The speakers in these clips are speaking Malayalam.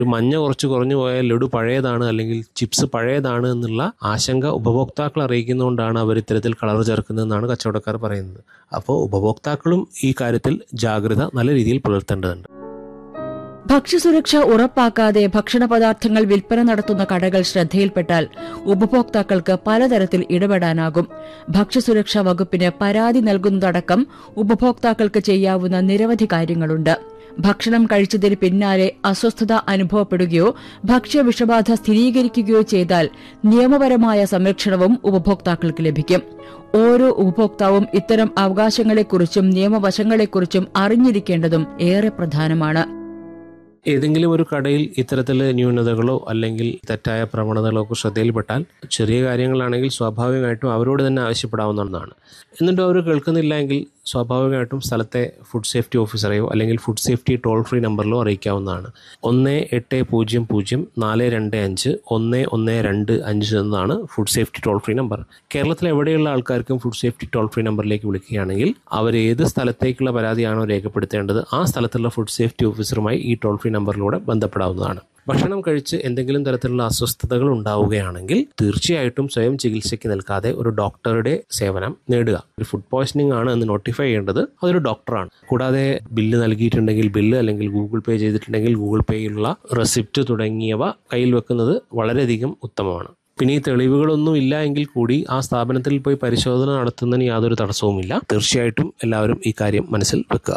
ഒരു മഞ്ഞ കുറച്ച് കുറഞ്ഞു പോയാൽ ലഡു പഴയതാണ് അല്ലെങ്കിൽ ചിപ്സ് പഴയതാണ് എന്നുള്ള ആശങ്ക ഉപഭോക്താക്കൾ അറിയിക്കുന്നതുകൊണ്ടാണ് അവർ ഇത്തരത്തിൽ കളർ ചേർക്കുന്നതെന്നാണ് കച്ചവടക്കാർ പറയുന്നത് അപ്പോൾ ഉപഭോക്താക്കളും ഈ കാര്യത്തിൽ ജാഗ്രത നല്ല രീതിയിൽ പുലർത്തേണ്ടതുണ്ട് ഭക്ഷ്യസുരക്ഷ ഉറപ്പാക്കാതെ ഭക്ഷണ പദാർത്ഥങ്ങൾ വിൽപ്പന നടത്തുന്ന കടകൾ ശ്രദ്ധയിൽപ്പെട്ടാൽ ഉപഭോക്താക്കൾക്ക് പലതരത്തിൽ ഇടപെടാനാകും ഭക്ഷ്യസുരക്ഷാ വകുപ്പിന് പരാതി നൽകുന്നതടക്കം ഉപഭോക്താക്കൾക്ക് ചെയ്യാവുന്ന നിരവധി കാര്യങ്ങളുണ്ട് ഭക്ഷണം കഴിച്ചതിന് പിന്നാലെ അസ്വസ്ഥത അനുഭവപ്പെടുകയോ ഭക്ഷ്യ വിഷബാധ സ്ഥിരീകരിക്കുകയോ ചെയ്താൽ നിയമപരമായ സംരക്ഷണവും ഉപഭോക്താക്കൾക്ക് ലഭിക്കും ഓരോ ഉപഭോക്താവും ഇത്തരം അവകാശങ്ങളെക്കുറിച്ചും നിയമവശങ്ങളെക്കുറിച്ചും അറിഞ്ഞിരിക്കേണ്ടതും ഏറെ പ്രധാനമാണ് ഏതെങ്കിലും ഒരു കടയിൽ ഇത്തരത്തിൽ ന്യൂനതകളോ അല്ലെങ്കിൽ തെറ്റായ പ്രവണതകളോ ഒക്കെ ശ്രദ്ധയിൽപ്പെട്ടാൽ ചെറിയ കാര്യങ്ങളാണെങ്കിൽ സ്വാഭാവികമായിട്ടും അവരോട് തന്നെ ആവശ്യപ്പെടാവുന്നതാണ് എന്നിട്ട് അവർ കേൾക്കുന്നില്ല എങ്കിൽ സ്വാഭാവികമായിട്ടും സ്ഥലത്തെ ഫുഡ് സേഫ്റ്റി ഓഫീസറെയോ അല്ലെങ്കിൽ ഫുഡ് സേഫ്റ്റി ടോൾ ഫ്രീ നമ്പറിലോ അറിയിക്കാവുന്നതാണ് ഒന്ന് എട്ട് പൂജ്യം പൂജ്യം നാല് രണ്ട് അഞ്ച് ഒന്ന് ഒന്ന് രണ്ട് അഞ്ച് എന്നതാണ് food safety toll free number കേരളത്തിൽ എവിടെയുള്ള ആൾക്കാർക്കും ഫുഡ് സേഫ്റ്റി ടോൾ ഫ്രീ നമ്പറിലേക്ക് വിളിക്കുകയാണെങ്കിൽ അവർ ഏത് സ്ഥലത്തേക്കുള്ള പരാതിയാണോ രേഖപ്പെടുത്തേണ്ടത് ആ സ്ഥലത്തുള്ള ഫുഡ് സേഫ്റ്റി ഓഫീസറുമായി ഈ ടോൾ ഫ്രീ നമ്പറിലൂടെ ബന്ധപ്പെടാവുന്നതാണ് ഭക്ഷണം കഴിച്ച് എന്തെങ്കിലും തരത്തിലുള്ള അസ്വസ്ഥതകൾ ഉണ്ടാവുകയാണെങ്കിൽ തീർച്ചയായിട്ടും സ്വയം ചികിത്സയ്ക്ക് നിൽക്കാതെ ഒരു ഡോക്ടറുടെ സേവനം നേടുക ഒരു ഫുഡ് പോയ്സണിംഗ് ആണ് എന്ന് നോട്ടിഫൈ ചെയ്യേണ്ടത് അതൊരു ഡോക്ടറാണ് കൂടാതെ ബില്ല് നൽകിയിട്ടുണ്ടെങ്കിൽ ബില്ല് അല്ലെങ്കിൽ ഗൂഗിൾ പേ ചെയ്തിട്ടുണ്ടെങ്കിൽ ഗൂഗിൾ പേയിലുള്ള റെസിപ്റ്റ് തുടങ്ങിയവ കയ്യിൽ വെക്കുന്നത് വളരെയധികം ഉത്തമമാണ് പിന്നെ ഈ തെളിവുകളൊന്നും ഇല്ല എങ്കിൽ കൂടി ആ സ്ഥാപനത്തിൽ പോയി പരിശോധന നടത്തുന്നതിന് യാതൊരു തടസ്സവുമില്ല തീർച്ചയായിട്ടും എല്ലാവരും ഈ കാര്യം മനസ്സിൽ വെക്കുക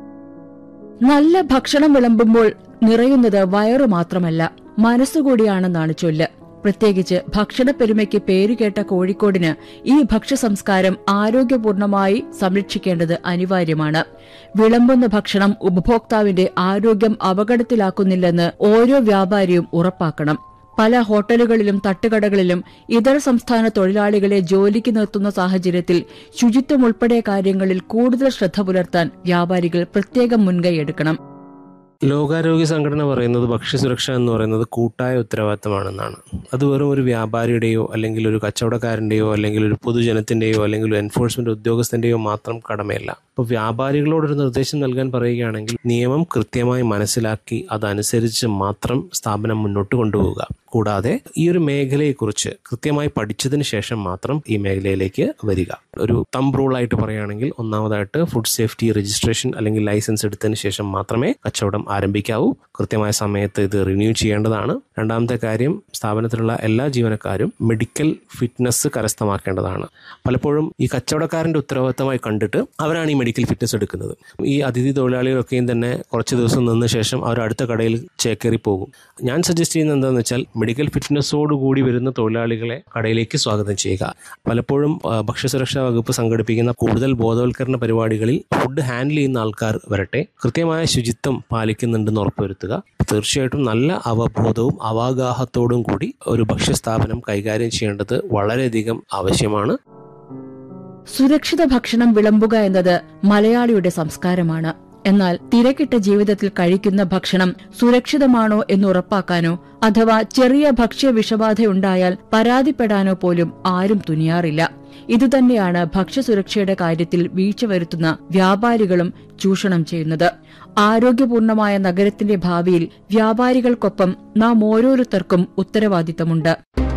നല്ല ഭക്ഷണം വിളമ്പുമ്പോൾ നിറയുന്നത് വയറു മാത്രമല്ല മനസ്സുകൂടിയാണെന്നാണ് ചൊല്ല് പ്രത്യേകിച്ച് ഭക്ഷണപ്പെരുമയ്ക്ക് പേരുകേട്ട കോഴിക്കോടിന് ഈ ഭക്ഷ്യ സംസ്കാരം ആരോഗ്യപൂർണമായി സംരക്ഷിക്കേണ്ടത് അനിവാര്യമാണ് വിളമ്പുന്ന ഭക്ഷണം ഉപഭോക്താവിന്റെ ആരോഗ്യം അപകടത്തിലാക്കുന്നില്ലെന്ന് ഓരോ വ്യാപാരിയും ഉറപ്പാക്കണം പല ഹോട്ടലുകളിലും തട്ടുകടകളിലും ഇതര സംസ്ഥാന തൊഴിലാളികളെ ജോലിക്ക് നിർത്തുന്ന സാഹചര്യത്തിൽ ശുചിത്വം ഉൾപ്പെടെ കാര്യങ്ങളിൽ കൂടുതൽ ശ്രദ്ധ പുലർത്താൻ വ്യാപാരികൾ പ്രത്യേകം മുൻകൈയെടുക്കണം ലോകാരോഗ്യ സംഘടന പറയുന്നത് ഭക്ഷ്യസുരക്ഷ എന്ന് പറയുന്നത് കൂട്ടായ ഉത്തരവാദിത്തമാണെന്നാണ് അത് വെറും ഒരു വ്യാപാരിയുടെയോ അല്ലെങ്കിൽ ഒരു കച്ചവടക്കാരൻ്റെയോ അല്ലെങ്കിൽ ഒരു പൊതുജനത്തിൻ്റെയോ അല്ലെങ്കിൽ ഒരു എൻഫോഴ്സ്മെന്റ് ഉദ്യോഗസ്ഥൻ്റെയോ മാത്രം കടമയല്ല അപ്പോൾ വ്യാപാരികളോടൊരു നിർദ്ദേശം നൽകാൻ പറയുകയാണെങ്കിൽ നിയമം കൃത്യമായി മനസ്സിലാക്കി അതനുസരിച്ച് മാത്രം സ്ഥാപനം മുന്നോട്ട് കൊണ്ടുപോവുക കൂടാതെ ഈ ഒരു മേഖലയെക്കുറിച്ച് കൃത്യമായി പഠിച്ചതിന് ശേഷം മാത്രം ഈ മേഖലയിലേക്ക് വരിക ഒരു തമ്പ് റൂളായിട്ട് പറയുകയാണെങ്കിൽ ഒന്നാമതായിട്ട് ഫുഡ് സേഫ്റ്റി രജിസ്ട്രേഷൻ അല്ലെങ്കിൽ ലൈസൻസ് എടുത്തതിന് ശേഷം മാത്രമേ കച്ചവടം ആരംഭിക്കാവൂ കൃത്യമായ സമയത്ത് ഇത് റിന്യൂ ചെയ്യേണ്ടതാണ് രണ്ടാമത്തെ കാര്യം സ്ഥാപനത്തിലുള്ള എല്ലാ ജീവനക്കാരും മെഡിക്കൽ ഫിറ്റ്നസ് കരസ്ഥമാക്കേണ്ടതാണ് പലപ്പോഴും ഈ കച്ചവടക്കാരന്റെ ഉത്തരവാദിത്തമായി കണ്ടിട്ട് അവരാണ് ഈ മെഡിക്കൽ ഫിറ്റ്നസ് എടുക്കുന്നത് ഈ അതിഥി തൊഴിലാളികളൊക്കെയും തന്നെ കുറച്ച് ദിവസം നിന്ന ശേഷം അവർ അടുത്ത കടയിൽ ചേക്കേറി പോകും ഞാൻ സജസ്റ്റ് ചെയ്യുന്നത് എന്താണെന്ന് വെച്ചാൽ മെഡിക്കൽ ഫിറ്റ്നസ്സോട് കൂടി വരുന്ന തൊഴിലാളികളെ കടയിലേക്ക് സ്വാഗതം ചെയ്യുക പലപ്പോഴും ആ, ഭക്ഷ്യസുരക്ഷാ വകുപ്പ് സംഘടിപ്പിക്കുന്ന കൂടുതൽ ബോധവൽക്കരണ പരിപാടികളിൽ ഫുഡ് ഹാൻഡിൽ ചെയ്യുന്ന ആൾക്കാർ വരട്ടെ കൃത്യമായ ശുചിത്വം പാലിക്കുന്നുണ്ടെന്ന് ഉറപ്പുവരുത്തുക തീർച്ചയായിട്ടും നല്ല അവബോധവും അവാഗാഹത്തോടും കൂടി ഒരു ഭക്ഷ്യസ്ഥാപനം കൈകാര്യം ചെയ്യേണ്ടത് വളരെയധികം ആവശ്യമാണ് സുരക്ഷിത ഭക്ഷണം വിളമ്പുക എന്നത് മലയാളിയുടെ സംസ്കാരമാണ് എന്നാൽ തിരക്കിട്ട ജീവിതത്തിൽ കഴിക്കുന്ന ഭക്ഷണം സുരക്ഷിതമാണോ എന്ന് ഉറപ്പാക്കാനോ അഥവാ ചെറിയ ഭക്ഷ്യ വിഷബാധയുണ്ടായാൽ പരാതിപ്പെടാനോ പോലും ആരും തുനിയാറില്ല ഇതുതന്നെയാണ് ഭക്ഷ്യസുരക്ഷയുടെ കാര്യത്തിൽ വീഴ്ച വരുത്തുന്ന വ്യാപാരികളും ചൂഷണം ചെയ്യുന്നത് ആരോഗ്യപൂർണമായ നഗരത്തിന്റെ ഭാവിയിൽ വ്യാപാരികൾക്കൊപ്പം നാം ഓരോരുത്തർക്കും ഉത്തരവാദിത്തമുണ്ട്